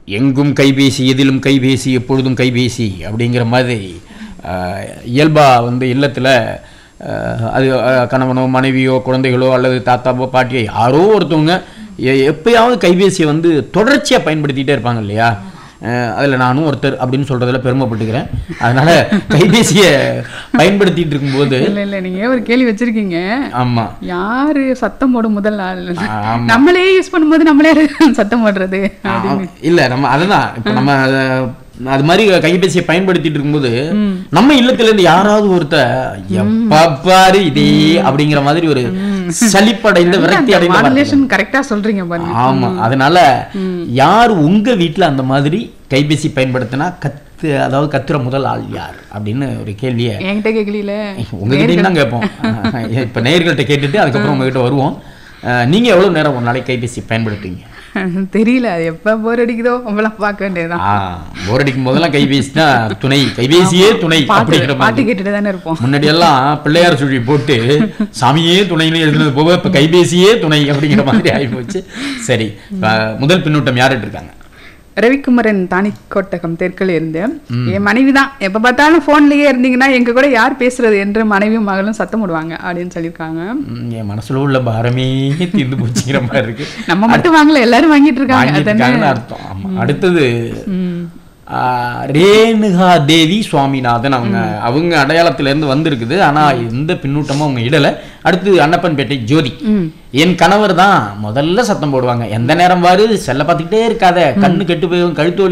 எங்கும் கைபேசி எதிலும் கைபேசி எப்பொழுதும் கைபேசி அப்படிங்கிற மாதிரி ஆஹ், இயல்பா வந்து இல்லத்தில் அது ஆஹ், கணவனோ மனைவியோ குழந்தைகளோ அல்லது தாத்தாவோ பாட்டியோ யாரோ ஒருத்தவங்க எ- எப்பயாவது கைபேசியை வந்து தொடர்ச்சியாக பயன்படுத்திகிட்டே இருப்பாங்க இல்லையா அதில் நானும் ஒருத்தர் அப்படின்னு சொல்கிறதுல பெருமைப்பட்டுக்கிறேன் அதனால் கைபேசியை பயன்படுத்திட்டு இருக்கும்போது இல்ல இல்ல நீங்க ஒரு கேள்வி வச்சிருக்கீங்க ஆமாம் யாரு சத்தம் போடும் முதல் ஆள் ஆமா. நம்மளே யூஸ் பண்ணும்போது நம்மளே சத்தம் போடுறது அப்படின்னு இல்ல நம்ம அதுதான் இப்ப நம்ம அத- அது மாதிரி கைபேசியை பயன்படுத்திட்டு இருக்கும்போது நம்ம இல்லத்துல இருந்து யாராவது ஒருத்தர் எப்ப பாரு இதே அப்படிங்கிற மாதிரி ஒரு சலிப்படைந்த விரக்தி அடைந்த வார்த்தை. மாடுலேஷன் கரெக்டா சொல்றீங்க பாருங்க ஆமா அதனால யார் உங்க வீட்ல அந்த மாதிரி கைபேசி பயன்படுத்தினா கத்து அதாவது கத்துற முதல் ஆள் யார் அப்படின்னு ஒரு கேள்வியை என்கிட்ட கேட்கல உங்ககிட்ட தான் கேட்போம் இப்ப நேயர்கள்ட்ட கேட்டுட்டு அதுக்கப்புறம் உங்ககிட்ட வருவோம் அஹ், நீங்க எவ்வளவு நேரம் ஒரு நாளைக்கு கைபேசி பயன்படுத்துவீங்க தெரியல அது எப்ப போர் அடிக்குதோ அப்பெல்லாம் பார்க்க வேண்டியதுதான் போர் அடிக்கும் போதெல்லாம் கைபேசி தான் துணை கைபேசியே துணை பாட்டு அப்படிங்கிற பாட்டு மாதிரி கேட்டுட்டு தானே இருப்போம் முன்னாடி எல்லாம் பிள்ளையார் சுழி போட்டு சாமியே துணைன்னு எழுதுனது போக இப்ப கைபேசியே துணை அப்படிங்கிற மாதிரி ஆயிப்போச்சு சரி இப்ப முதல் பின்னூட்டம் யார்கிட்ட இருக்காங்க ரவிக்குமரன் தானிக்கோட்டகம் தெற்கில் இருந்து என் மனைவி தான் எப்ப பார்த்தாலும் போன்லயே இருந்தீங்கன்னா எங்க கூட யார் பேசுறது என்று மனைவியும் மகளும் சத்தம் போடுவாங்க அப்படின்னு சொல்லியிருக்காங்க ம், என் மனசுல உள்ள பாரமே தீர்ந்து போச்சுங்கிற மாதிரி இருக்கு நம்ம மட்டும் வாங்கல எல்லாரும் வாங்கிட்டு இருக்காங்க வாங்கிட்டு அதானே இருக்காங்கன்னு அர்த்தம் ஆமா அடுத்தது ம். ஆ, ரேணுகா தேவி சுவாமிநாதன் அவங்க அவங்க அடையாளத்துல இருந்து வந்திருக்குது ஆனா எந்த பின்னூட்டமும் அவங்க இடல அடுத்து அன்னப்பன்பேட்டை ஜோதி ம். என் கணவர் தான் முதல்ல சத்தம் போடுவாங்க எந்த நேரம் பாரு செல்ல பார்த்துக்கிட்டே இருக்காத கண்ணு கெட்டு போயிடும் கழுத்து வலி